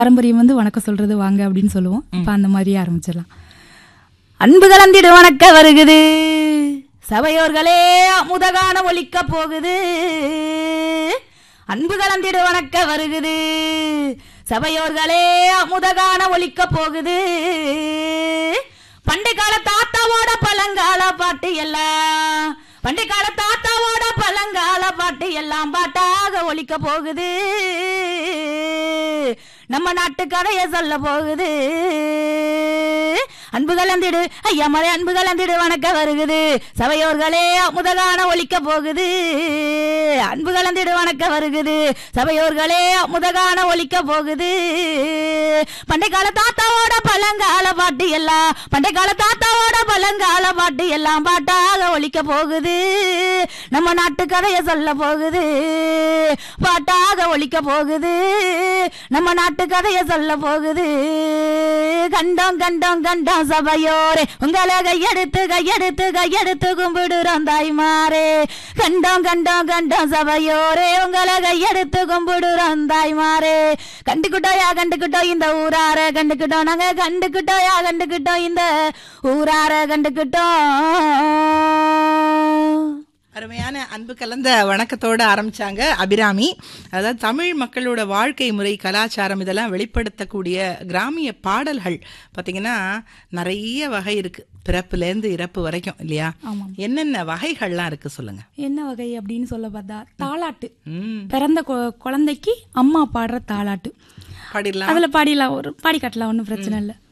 பாரம்பரியம் வந்து வணக்கம் சொல்றது வாங்க அப்படின்னு சொல்லுவோம் இப்போ அந்த மாதிரியே ஆரம்பிச்சிடலாம் அன்பு கலந்திடு வணக்க வருகுது சபையோர்களே அமுதகான ஒலிக்க போகுது அன்பு கலந்திடு வணக்க வருகுது சபையோர்களே அமுதகான ஒலிக்க போகுது பண்டை கால தாத்தாவோட பழங்கால பாட்டு எல்லாம் பண்டை கால தாத்தாவோட பழங்கால பாட்டு எல்லாம் பாட்டாக ஒலிக்க போகுது நம்ம நாட்டு கதைய சொல்ல போகுது அன்பு கலந்திடு ஐயா மலை அன்பு கலந்திடு வணக்க வருகுது சபையோர்களே முதலான ஒலிக்க போகுது அன்பு கலந்திடு வணக்க வருகுது சபையோர்களே முதகான ஒலிக்க போகுது பண்டை கால தாத்தாவோட பழங்கால பாட்டு எல்லாம் பண்டை கால தாத்தாவோட பழங்கால பாட்டு எல்லாம் பாட்டாக ஒலிக்க போகுது நம்ம நாட்டு கதைய சொல்ல போகுது பாட்டாக ஒலிக்க போகுது நம்ம நாட்டு கதைய சொல்ல போகுது கண்டோம் கண்டோம் கண்டோம் சபையோரே உங்களை கையெடுத்து கையெடுத்து கையெடுத்து கும்பிடுறோம் தாய்மாரே கண்டோம் கண்டோம் கண்டோம் சபையோரே உங்களை கையெடுத்து கும்பிடுறோம் தாய்மாரே கண்டுக்கிட்டோயா கண்டுக்கிட்டோம் இந்த ஊரார கண்டுக்கிட்டோம் நாங்க கண்டுக்கிட்டோயா கண்டுக்கிட்டோம் இந்த ஊரார கண்டுக்கிட்டோம் அருமையான அன்பு கலந்த வணக்கத்தோட ஆரம்பிச்சாங்க அபிராமி அதாவது தமிழ் மக்களோட வாழ்க்கை முறை கலாச்சாரம் இதெல்லாம் வெளிப்படுத்தக்கூடிய கிராமிய பாடல்கள் பார்த்தீங்கன்னா நிறைய வகை இருக்கு பிறப்புலேருந்து இறப்பு வரைக்கும் இல்லையா ஆமாம். என்னென்ன வகைகள்லாம் இருக்கு சொல்லுங்க என்ன வகை அப்படின்னு சொல்ல பார்த்தா தாலாட்டு ம் பிறந்த கொ- குழந்தைக்கு அம்மா பாடுற தாலாட்டு பாடிடலாம் அதுல பாடிடலாம் ஒரு பாடி காட்டலாம் ஒன்றும் பிரச்சனை இல்லை